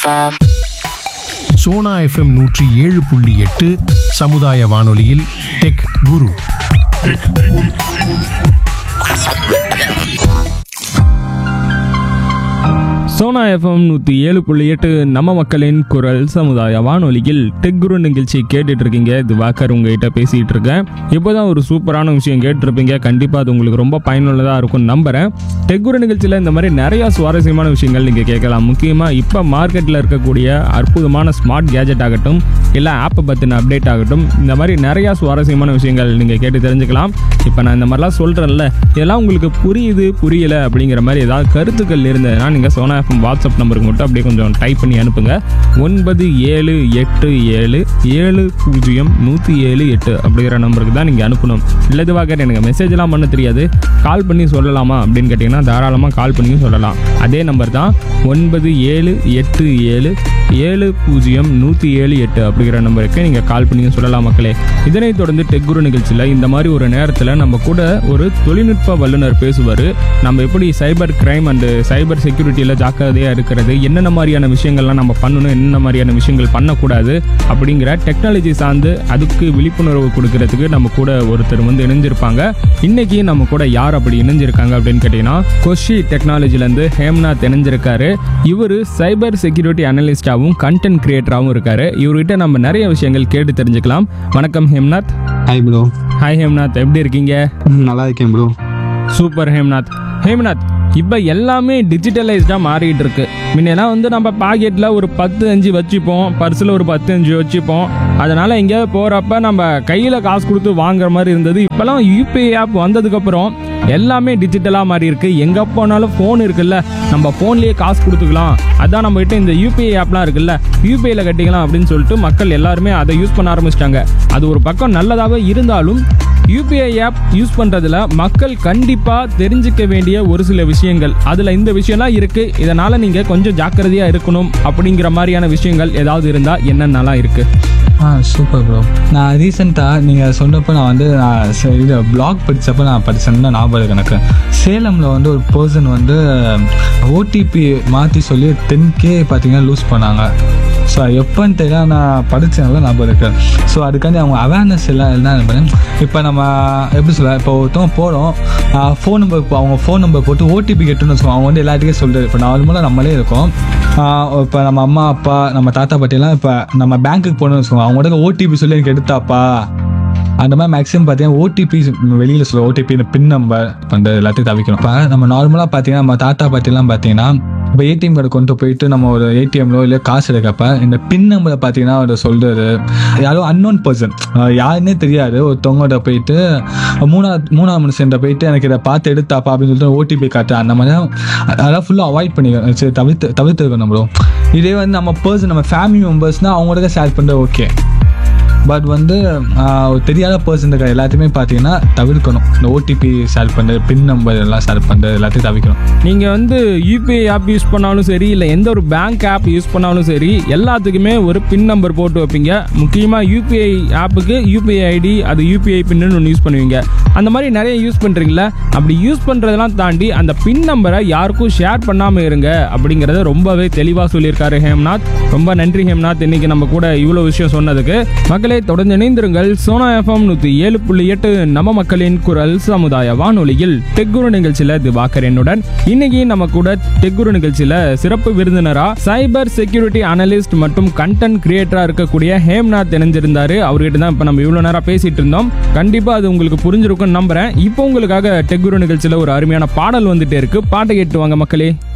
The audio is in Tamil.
FM. சோனா எஃப்எம் நூற்றி ஏழு புள்ளி எட்டு சமுதாய வானொலியில் டெக் குரு சோனா எஃப்எம் நூற்றி ஏழு புள்ளி எட்டு நம்ம மக்களின் குரல் சமுதாய வானொலியில் டெக் குரு நிகழ்ச்சி கேட்டுட்டு இருக்கீங்க இது வாக்கர் உங்ககிட்ட பேசிகிட்டு இருக்கேன் இப்போதான் ஒரு சூப்பரான விஷயம் கேட்டிருப்பீங்க கண்டிப்பாக அது உங்களுக்கு ரொம்ப பயனுள்ளதாக இருக்கும்னு நம்புகிறேன் டெக் குரு நிகழ்ச்சியில் இந்த மாதிரி நிறையா சுவாரஸ்யமான விஷயங்கள் நீங்கள் கேட்கலாம் முக்கியமாக இப்போ மார்க்கெட்டில் இருக்கக்கூடிய அற்புதமான ஸ்மார்ட் கேஜெட் ஆகட்டும் இல்லை ஆப்பை பற்றின அப்டேட் ஆகட்டும் இந்த மாதிரி நிறையா சுவாரஸ்யமான விஷயங்கள் நீங்கள் கேட்டு தெரிஞ்சுக்கலாம் இப்போ நான் இந்த மாதிரிலாம் சொல்கிறேன்ல இதெல்லாம் உங்களுக்கு புரியுது புரியல அப்படிங்கிற மாதிரி ஏதாவது கருத்துக்கள் இருந்ததுன்னா நீங்கள் சோனா எஃப்எம் வாட்ஸ்அப் நம்பருக்கு மட்டும் அப்படியே கொஞ்சம் டைப் பண்ணி அனுப்புங்க ஒன்பது ஏழு எட்டு ஏழு ஏழு பூஜ்ஜியம் நூற்றி ஏழு எட்டு அப்படிங்கிற நம்பருக்கு தான் நீங்கள் அனுப்பணும் இல்லை இதுவாக எனக்கு மெசேஜ்லாம் பண்ண தெரியாது கால் பண்ணி சொல்லலாமா அப்படின்னு கேட்டிங்கன்னா தாராளமாக கால் பண்ணியும் சொல்லலாம் அதே நம்பர் தான் ஒன்பது ஏழு எட்டு ஏழு ஏழு பூஜ்ஜியம் நூற்றி ஏழு எட்டு அப்படிங்கிற நம்பருக்கு நீங்கள் கால் பண்ணியும் சொல்லலாம் மக்களே இதனைத் தொடர்ந்து டெக் குரு நிகழ்ச்சியில் இந்த மாதிரி ஒரு நேரத்தில் நம்ம கூட ஒரு தொழில்நுட்ப வல்லுநர் பேசுவார் நம்ம எப்படி சைபர் கிரைம் அண்டு சைபர் செக்யூரிட்டியில் ஜாக்கிரதையாக இருக்கிறது என்னென்ன மாதிரியான விஷயங்கள்லாம் நம்ம பண்ணணும் என்னென்ன மாதிரியான விஷயங்கள் பண்ணக்கூடாது அப்படிங்கிற டெக்னாலஜி சார்ந்து அதுக்கு விழிப்புணர்வு கொடுக்கறதுக்கு நம்ம கூட ஒருத்தர் வந்து இணைஞ்சிருப்பாங்க இன்னைக்கு நம்ம கூட யார் அப்படி இணைஞ்சிருக்காங்க அப்படின்னு கேட்டிங்கன்னா கொஷி டெக்னாலஜிலேருந்து ஹேம்நாத் இணைஞ்சிருக்காரு இவர் சைபர் செக்யூரிட்டி அனலிஸ்டாகவும் கண்டென்ட் கிரியேட்டராகவும் இருக்காரு இவர்கிட்ட நம்ம நிறைய விஷயங்கள் கேட்டு தெரிஞ்சுக்கலாம் வணக்கம் Hemnath hi bro hi Hemnath எப்படி இருக்கீங்க நல்லா இருக்கேன் ப்ரோ சூப்பர் ஹேம்நாத் ஹேம்நாத் இப்போ எல்லாமே டிஜிட்டலைஸ்டாக மாறிட்டு இருக்கு முன்னெல்லாம் வந்து நம்ம பாக்கெட்டில் ஒரு பத்து அஞ்சு வச்சுப்போம் பர்ஸில் ஒரு பத்து அஞ்சு வச்சுப்போம் அதனால் எங்கேயாவது போகிறப்ப நம்ம கையில் காசு கொடுத்து வாங்குற மாதிரி இருந்தது இப்போலாம் யூபிஐ ஆப் வந்ததுக்கப்புறம் எல்லாமே டிஜிட்டலாக மாறி இருக்கு எங்கே போனாலும் ஃபோன் இருக்குல்ல நம்ம ஃபோன்லேயே காசு கொடுத்துக்கலாம் அதான் நம்ம கிட்ட இந்த யூபிஐ ஆப்லாம் இருக்குல்ல யூபிஐயில் கட்டிக்கலாம் அப்படின்னு சொல்லிட்டு மக்கள் எல்லாருமே அதை யூஸ் பண்ண ஆரம்பிச்சிட்டாங்க அது ஒரு பக்கம் நல்லதாகவே இருந்தாலும் யூபிஐ ஆப் யூஸ் பண்ணுறதுல மக்கள் கண்டிப்பாக தெரிஞ்சுக்க வேண்டிய ஒரு சில விஷயங்கள் அதில் இந்த விஷயம்லாம் இருக்குது இதனால் நீங்கள் கொஞ்சம் ஜாக்கிரதையாக இருக்கணும் அப்படிங்கிற மாதிரியான விஷயங்கள் ஏதாவது இருந்தால் என்னென்னலாம் இருக்குது ஆ சூப்பர் ப்ரோ நான் ரீசெண்டாக நீங்கள் சொன்னப்போ நான் வந்து நான் ச- இது பிளாக் படித்தப்போ நான் படித்தேன்னு ஞாபகம் இருக்கு எனக்கு சேலமில் வந்து ஒரு பர்சன் வந்து ஓடிபி மாற்றி சொல்லி டென் கே பார்த்தீங்கன்னா லூஸ் பண்ணாங்க ஸோ எப்போன்னு தெரியல நான் படித்தனால ஞாபகம் இருக்கு ஸோ அதுக்காண்டி அவங்க அவேர்னஸ் எல்லாம் என்ன இப்போ நம்ம எப்படி சொல்ல இப்போ ஒருத்தவங்க போகிறோம் ஃபோன் நம்பர் அவங்க ஃபோன் நம்பர் போட்டு ஓடிபி கேட்டுன்னு வச்சுக்கோங்க அவங்க வந்து எல்லாத்துக்கும் சொல்கிறது இப்போ நார்மலாக நம்மளே இருக்கோம் இப்போ நம்ம அம்மா அப்பா நம்ம தாத்தா பாட்டிலாம் இப்போ நம்ம பேங்க்குக்கு போகணும்னு வச்சுக்கோங்க அவங்க ஓடிபி சொல்லி எனக்கு எடுத்தாப்பா அந்த மாதிரி மேக்ஸிமம் பார்த்தீங்கன்னா ஓடிபி வெளியில் சொல்ல ஓடிபி இந்த பின் நம்பர் வந்து எல்லாத்தையும் தவிக்கணும் இப்போ நம்ம நார்மலாக பார்த்தீங்கன்னா நம்ம தாத்தா பாட்டிலாம் பார்த்தீங்கன்னா இப்போ ஏடிஎம் கார்டு கொண்டு போயிட்டு நம்ம ஒரு ஏடிஎம்லோ இல்லை காசு எடுக்கப்ப இந்த பின் நம்பரை பார்த்தீங்கன்னா அவர் சொல்கிறது யாரோ அன்னோன் பர்சன் யாருன்னே தெரியாது ஒருத்தவங்கள்ட்ட போயிட்டு மூணாவது மூணாவது மனுஷன்ட்ட போயிட்டு எனக்கு இதை பார்த்து எடுத்தாப்பா அப்படின்னு சொல்லிட்டு ஓடிபி காட்டு அந்த மாதிரி தான் அதெல்லாம் ஃபுல்லாக அவாய்ட் பண்ணிக்கணும் சரி தவிர்த்து தவிர்த்துருக்கணும் ப்ரோ இதே வந்து நம்ம பர்சன் நம்ம ஃபேமிலி மெம்பர்ஸ்னால் அவங்களோட ஷேர் பண்ணுறது ஓகே பட் வந்து ஆஹ், ஒரு தெரியாத பர்சன் இருக்க எல்லாத்தையுமே பார்த்தீங்கன்னா தவிர்க்கணும் இந்த ஓடிபி ஷேர் பண்ணுறது பின் நம்பர் எல்லாம் ஷேர் பண்ணுறது எல்லாத்தையும் தவிர்க்கணும் நீங்கள் வந்து யூபிஐ ஆப் யூஸ் பண்ணாலும் சரி இல்லை எந்த ஒரு பேங்க் ஆப் யூஸ் பண்ணாலும் சரி எல்லாத்துக்குமே ஒரு பின் நம்பர் போட்டு வைப்பீங்க முக்கியமாக யூபிஐ ஆப்புக்கு யூபிஐ ஐடி அது யூபிஐ பின்னு ஒன்று யூஸ் பண்ணுவீங்க அந்த மாதிரி நிறைய யூஸ் பண்ணுறீங்களா அப்படி யூஸ் பண்ணுறதெல்லாம் தாண்டி அந்த பின் நம்பரை யாருக்கும் ஷேர் பண்ணாமல் இருங்க அப்படிங்கிறத ரொம்பவே தெளிவாக சொல்லியிருக்காரு ஹேம்நாத் ரொம்ப நன்றி ஹேம்நாத் இன்னைக்கு நம்ம கூட இவ்வளோ விஷயம் சொன்னதுக்கு மக்களே தொடர்ந்து இணைந்திருங்கள் சோனா எஃப்எம் நூற்றி ஏழு புள்ளி எட்டு நம்ம மக்களின் குரல் சமுதாய வானொலியில் டெக்குரு நிகழ்ச்சியில் திவாகர் என்னுடன் இன்னைக்கு நம்ம கூட டெக்குரு நிகழ்ச்சியில் சிறப்பு விருந்தினரா சைபர் செக்யூரிட்டி அனலிஸ்ட் மற்றும் கண்டென்ட் கிரியேட்டரா இருக்கக்கூடிய ஹேம்நாத் இணைஞ்சிருந்தாரு அவர்கிட்ட தான் இப்போ நம்ம இவ்வளோ நேரம் பேசிட்டு இருந்தோம் கண்டிப்பாக அது உங்களுக்கு புரிஞ்சிருக்கும்னு நம்புறேன் இப்போ உங்களுக்காக டெக்குரு நிகழ்ச்சியில் ஒரு அருமையான பாடல் வந்துட்டே இருக்கு பாட்டை கேட்டு வாங்க மக்களே